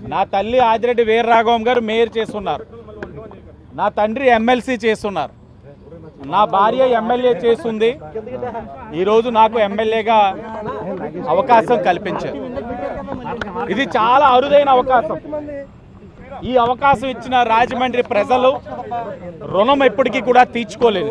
నా తల్లి ఆదిరెడ్డి వీరరాఘవం గారు మేయర్ చేస్తున్నారు నా తండ్రి ఎమ్మెల్సీ చేస్తున్నారు నా భార్య ఎమ్మెల్యే చేస్తుంది ఈరోజు నాకు ఎమ్మెల్యేగా అవకాశం కల్పించారు ఇది చాలా అరుదైన అవకాశం ఈ అవకాశం ఇచ్చిన రాజమండ్రి ప్రజలు రుణం ఎప్పటికీ కూడా తీర్చుకోలేదు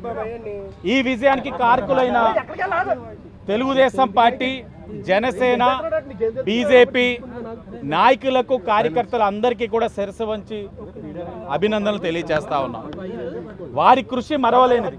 ఈ విజయానికి కారకులైన తెలుగుదేశం పార్టీ జనసేన బీజేపీ నాయకులకు కార్యకర్తలు అందరికీ కూడా శిరస వంచి అభినందనలు తెలియజేస్తా ఉన్నాం వారి కృషి మరవలేనిది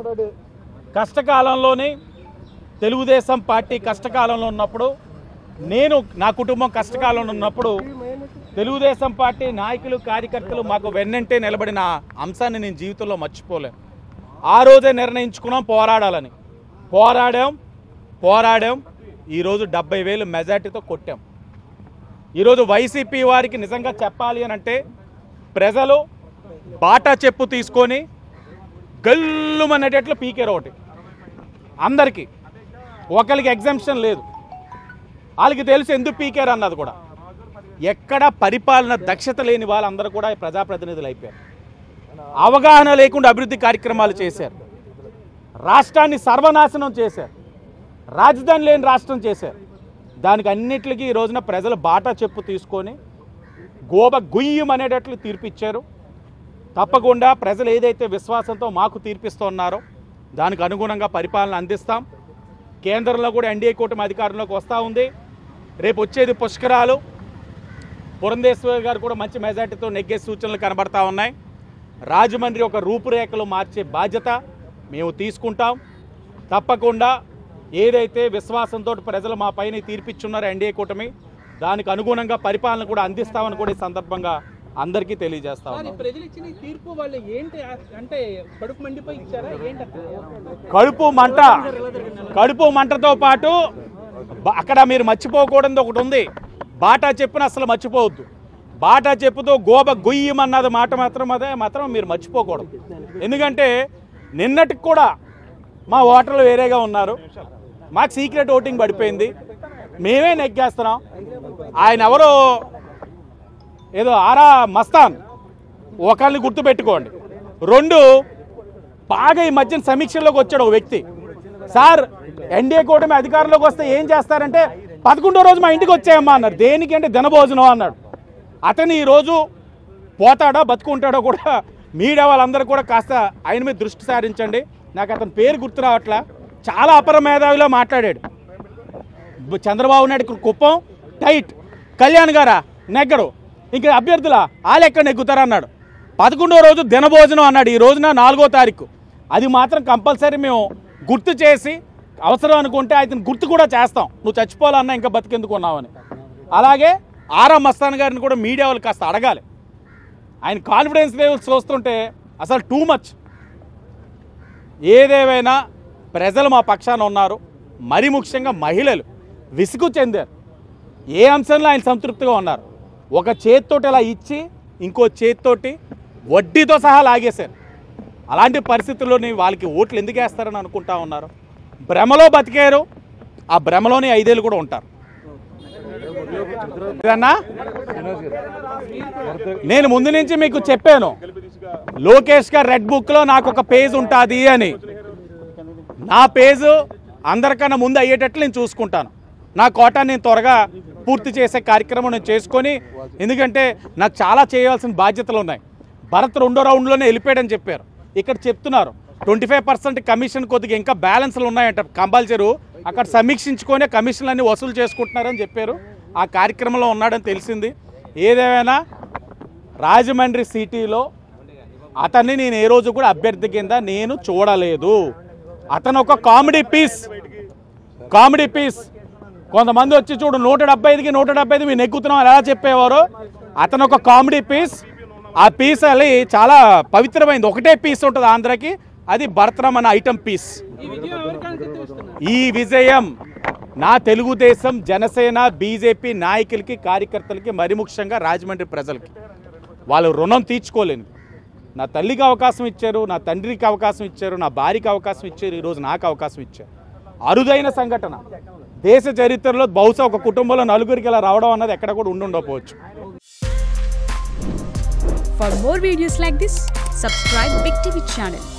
కష్టకాలంలోనే తెలుగుదేశం పార్టీ కష్టకాలంలో ఉన్నప్పుడు నేను నా కుటుంబం కష్టకాలంలో ఉన్నప్పుడు తెలుగుదేశం పార్టీ నాయకులు కార్యకర్తలు మాకు వెన్నంటే నిలబడిన అంశాన్ని నేను జీవితంలో మర్చిపోలేను ఆ రోజే నిర్ణయించుకున్నాం పోరాడాలని పోరాడాం పోరాడాం ఈరోజు డెబ్బై వేలు మెజార్టీతో కొట్టాం ఈరోజు వైసీపీ వారికి నిజంగా చెప్పాలి అని అంటే ప్రజలు బాటా చెప్పు తీసుకొని గల్లుమనేటట్లు పీకేరు ఒకటి అందరికీ ఒకరికి ఎగ్జామ్షన్ లేదు వాళ్ళకి తెలుసు ఎందుకు పీకారు అన్నది కూడా ఎక్కడ పరిపాలన దక్షత లేని వాళ్ళందరూ కూడా ప్రజాప్రతినిధులు అయిపోయారు అవగాహన లేకుండా అభివృద్ధి కార్యక్రమాలు చేశారు రాష్ట్రాన్ని సర్వనాశనం చేశారు రాజధాని లేని రాష్ట్రం చేశారు దానికి అన్నిటికీ ఈ రోజున ప్రజలు బాటా చెప్పు తీసుకొని గోబ గుయ్యం అనేటట్లు తీర్పిచ్చారు తప్పకుండా ప్రజలు ఏదైతే విశ్వాసంతో మాకు తీర్పిస్తున్నారో దానికి అనుగుణంగా పరిపాలన అందిస్తాం కేంద్రంలో కూడా ఎన్డీఏ కూటమి అధికారంలోకి వస్తూ ఉంది రేపు వచ్చేది పుష్కరాలు పురంధేశ్వరి గారు కూడా మంచి మెజార్టీతో నెగ్గే సూచనలు కనబడతా ఉన్నాయి రాజమండ్రి ఒక రూపురేఖలు మార్చే బాధ్యత మేము తీసుకుంటాం తప్పకుండా ఏదైతే విశ్వాసంతో ప్రజలు మా పైన తీర్పిచ్చున్నారో ఎన్డీఏ కూటమి దానికి అనుగుణంగా పరిపాలన కూడా అందిస్తామని కూడా ఈ సందర్భంగా అందరికీ తెలియజేస్తా కానీ ఉన్నాం ప్రజలు ఇచ్చిన ఈ తీర్పు వాళ్ళు ఏంటి ఆ- అంటే కడుపు మండిపోయి ఇచ్చారా ఏంటి అసలు? కడుపు మంట కడుపు మంటతో పాటు బ- అక్కడ మీరు మర్చిపోకూడదు ఒకటి ఉంది బాటా చెప్పున అసలు మర్చిపోవద్దు బాటా చెప్పుతో గోబ గొయ్యమన్నది మాట మాత్రం అదే మాత్రం మీరు మర్చిపోకూడదు ఎందుకంటే నిన్నటికి కూడా మా ఓటర్లు వేరేగా ఉన్నారు మాకు సీక్రెట్ ఓటింగ్ పడిపోయింది మేమే నెగ్గేస్తున్నాం ఆయన ఎవరో ఏదో ఆరా మస్తాన్ ఒకరిని గుర్తుపెట్టుకోండి రెండు బాగా ఈ మధ్యన సమీక్షల్లోకి వచ్చాడు ఒక వ్యక్తి సార్ ఎన్డీఏ కూటమి అధికారంలోకి వస్తే ఏం చేస్తారంటే పదకొండో రోజు మా ఇంటికి వచ్చాయమ్మా అన్నారు దేనికి అంటే దినభోజనం అన్నాడు అతను ఈరోజు పోతాడో బతుకుంటాడో కూడా మీడియా వాళ్ళందరూ కూడా కాస్త ఆయన మీద దృష్టి సారించండి నాకు అతని పేరు గుర్తు రావట్లా చాలా అపర మేధావిలో మాట్లాడాడు బ- చంద్రబాబు నాయుడు కుప్పం టైట్ కళ్యాణ్ గారా నెగ్గడు ఇంకా అభ్యర్థుల ఆలెక్కడ నెగ్గుతారా అన్నాడు పదకొండో రోజు దినభోజనం అన్నాడు ఈ రోజున నాలుగో తారీఖు అది మాత్రం కంపల్సరీ మేము గుర్తు చేసి అవసరం అనుకుంటే ఆయన గుర్తు కూడా చేస్తాం నువ్వు చచ్చిపోవాలన్నా ఇంకా బతికెందుకు ఉన్నావని అలాగే ఆరా మస్తాన్ గారిని కూడా మీడియా వాళ్ళు కాస్త అడగాలి ఆయన కాన్ఫిడెన్స్ లెవెల్స్ చూస్తుంటే అసలు టూ మచ్ ఏదేమైనా ప్రజలు మా పక్షాన ఉన్నారు మరి ముఖ్యంగా మహిళలు విసుగు చెందారు ఏ అంశంలో ఆయన సంతృప్తిగా ఉన్నారు ఒక చేత్తోటి ఇలా ఇచ్చి ఇంకో చేత్తోటి వడ్డీతో సహా లాగేశారు అలాంటి పరిస్థితుల్లోని వాళ్ళకి ఓట్లు ఎందుకు వేస్తారని అనుకుంటా ఉన్నారు భ్రమలో బతికారు ఆ భ్రమలోనే ఐదేళ్ళు కూడా ఉంటారు ఇదన్నా నేను ముందు నుంచి మీకు చెప్పాను లోకేష్ గారు రెడ్ బుక్లో నాకు ఒక పేజ్ ఉంటుంది అని నా పేజ్ అందరికన్నా ముందు అయ్యేటట్లు నేను చూసుకుంటాను నా కోట నేను త్వరగా పూర్తి చేసే కార్యక్రమం నేను చేసుకొని ఎందుకంటే నాకు చాలా చేయాల్సిన బాధ్యతలు ఉన్నాయి భరత్ రెండో రౌండ్లోనే వెళ్ళిపోయాడని చెప్పారు ఇక్కడ చెప్తున్నారు ట్వంటీ ఫైవ్ పర్సెంట్ కమిషన్ కొద్దిగా ఇంకా బ్యాలెన్స్లు ఉన్నాయంట కంపల్సరీ అక్కడ సమీక్షించుకొని కమిషన్లు అన్ని వసూలు చేసుకుంటున్నారని చెప్పారు ఆ కార్యక్రమంలో ఉన్నాడని తెలిసింది ఏదేమైనా రాజమండ్రి సిటీలో అతన్ని నేను ఏ రోజు కూడా అభ్యర్థి కింద నేను చూడలేదు అతను ఒక కామెడీ పీస్ కామెడీ పీస్ కొంతమంది వచ్చి చూడు నూట డెబ్బై ఐదుకి నూట డెబ్బై ఐదు మీరు నెగ్గుతున్నాం అని ఎలా చెప్పేవారు అతను ఒక కామెడీ పీస్ ఆ పీస్ అది చాలా పవిత్రమైంది ఒకటే పీస్ ఉంటుంది ఆంధ్రాకి అది భరతరం అనే ఐటమ్ పీస్ ఈ విజయం ఎవరికి అంకితం ఈ విజయం నా తెలుగుదేశం జనసేన బీజేపీ నాయకులకి కార్యకర్తలకి మరి ముఖ్యంగా రాజమండ్రి ప్రజలకి వాళ్ళు రుణం తీర్చుకోలేను నా తల్లికి అవకాశం ఇచ్చారు నా తండ్రికి అవకాశం ఇచ్చారు నా భార్యకి అవకాశం ఇచ్చారు ఈరోజు నాకు అవకాశం ఇచ్చారు అరుదైన సంఘటన దేశ చరిత్రలో బహుశా ఒక కుటుంబంలో నలుగురికి ఇలా రావడం అన్నది ఎక్కడ కూడా ఉండి ఉండకపోవచ్చు For more videos like this, subscribe Big TV channel